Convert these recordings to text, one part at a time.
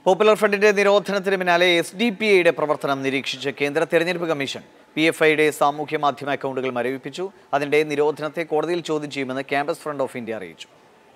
popular ഫ്രണ്ടിന്റെ നിരോധനത്തിന് പിന്നാലെ S D P ഐയുടെ പ്രവർത്തനം നിരീക്ഷിച്ച് കേന്ദ്ര തെരഞ്ഞെടുപ്പ് കമ്മീഷൻ പി എഫ് ഐയുടെ സാമൂഹ്യ മാധ്യമ അക്കൗണ്ടുകൾ മരവിപ്പിച്ചു അതിന്റെ നിരോധനത്തെ കോടതിയിൽ ചോദ്യം ചെയ്യുമെന്ന് ക്യാമ്പസ് ഫ്രണ്ട് ഓഫ് ഇന്ത്യ അറിയിച്ചു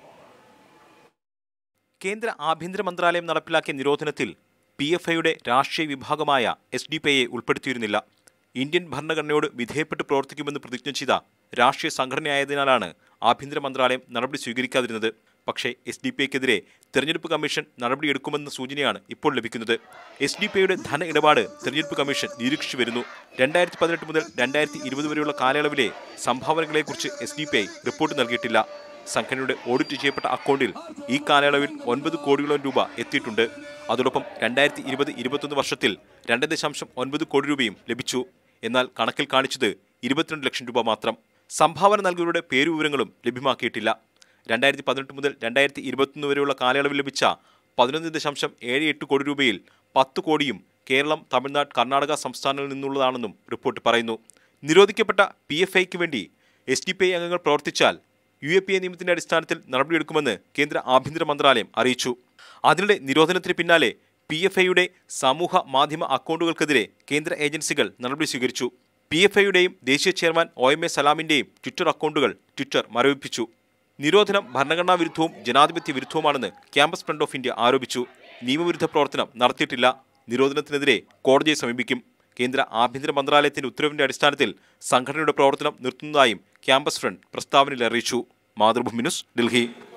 കേന്ദ്ര ആഭ്യന്തര മന്ത്രാലയം നടപ്പിലാക്കിയ നിരോധനത്തിൽ പി എഫ് ഐയുടെ രാഷ്ട്രീയ വിഭാഗമായ എസ് ഡി പി ഐയെ ഉൾപ്പെടുത്തിയിരുന്നില്ല ഇന്ത്യൻ ഭരണഘടനയോട് വിധേയപ്പെട്ട് പ്രവർത്തിക്കുമെന്ന് പ്രതിജ്ഞ ചെയ്ത രാഷ്ട്രീയ സംഘടനയായതിനാലാണ് ആഭ്യന്തര മന്ത്രാലയം നടപടി സ്വീകരിക്കാതിരുന്നത് പക്ഷേ എസ് ഡി പി ഐക്കെതിരെ തെരഞ്ഞെടുപ്പ് കമ്മീഷൻ നടപടിയെടുക്കുമെന്ന സൂചനയാണ് ഇപ്പോൾ ലഭിക്കുന്നത് എസ് ഡി പി ഐയുടെ ധന ഇടപാട് തെരഞ്ഞെടുപ്പ് കമ്മീഷൻ നിരീക്ഷിച്ചു വരുന്നു രണ്ടായിരത്തി പതിനെട്ട് മുതൽ രണ്ടായിരത്തി ഇരുപത് വരെയുള്ള കാലയളവിലെ സംഭാവനകളെക്കുറിച്ച് S D P I report നൽകിയിട്ടില്ല സംഘടനയുടെ ഓഡിറ്റ് ചെയ്യപ്പെട്ട അക്കൗണ്ടിൽ ഈ കാലയളവിൽ ഒൻപത് കോടിയോളം രൂപ എത്തിയിട്ടുണ്ട് അതോടൊപ്പം രണ്ടായിരത്തി ഇരുപത് ഇരുപത്തൊന്ന് വർഷത്തിൽ രണ്ട് ദശാംശം ഒൻപത് കോടി രൂപയും ലഭിച്ചു എന്നാൽ കണക്കിൽ കാണിച്ചത് ഇരുപത്തിരണ്ട് ലക്ഷം രൂപ മാത്രം സംഭാവന നൽകിയവരുടെ പേരുവിവരങ്ങളും ലഭ്യമാക്കിയിട്ടില്ല രണ്ടായിരത്തി പതിനെട്ട് മുതൽ രണ്ടായിരത്തി ഇരുപത്തൊന്ന് വരെയുള്ള കാലയളവിൽ ലഭിച്ച പതിനൊന്ന് ദശാംശം ഏഴ് എട്ട് കോടി രൂപയിൽ പത്ത് കോടിയും കേരളം തമിഴ്നാട് കർണാടക സംസ്ഥാനങ്ങളിൽ നിന്നുള്ളതാണെന്നും റിപ്പോർട്ട് പറയുന്നു നിരോധിക്കപ്പെട്ട പി എഫ് ഐക്ക് വേണ്ടി എസ് ഡി പി ഐ അംഗങ്ങൾ പ്രവർത്തിച്ചാൽ യു എ പി എ നിയമത്തിന്റെ അടിസ്ഥാനത്തിൽ നടപടിയെടുക്കുമെന്ന് കേന്ദ്ര ആഭ്യന്തര മന്ത്രാലയം അറിയിച്ചു അതിനിടെ നിരോധനത്തിന് പിന്നാലെ പി എഫ് ഐയുടെ സമൂഹ മാധ്യമ അക്കൗണ്ടുകൾക്കെതിരെ കേന്ദ്ര ഏജൻസികൾ നടപടി സ്വീകരിച്ചു പി എഫ് ഐയുടെയും ദേശീയ ചെയർമാൻ ഒ എം എ സലാമിന്റെയും ട്വിറ്റർ അക്കൗണ്ടുകൾ ട്വിറ്റർ മരവിപ്പിച്ചു നിരോധനം ഭരണഘടനാ വിരുദ്ധവും ജനാധിപത്യ വിരുദ്ധവുമാണെന്ന് ക്യാമ്പസ് ഫ്രണ്ട് ഓഫ് ഇന്ത്യ ആരോപിച്ചു നിയമവിരുദ്ധ പ്രവർത്തനം നടത്തിയിട്ടില്ല നിരോധനത്തിനെതിരെ കോടതിയെ സമീപിക്കും കേന്ദ്ര ആഭ്യന്തര മന്ത്രാലയത്തിന്റെ ഉത്തരവിന്റെ അടിസ്ഥാനത്തിൽ സംഘടനയുടെ പ്രവർത്തനം നിർത്തുന്നതായും ക്യാമ്പസ് ഫ്രണ്ട് പ്രസ്താവനയിൽ അറിയിച്ചു മാതൃഭൂമി ന്യൂസ് ഡൽഹി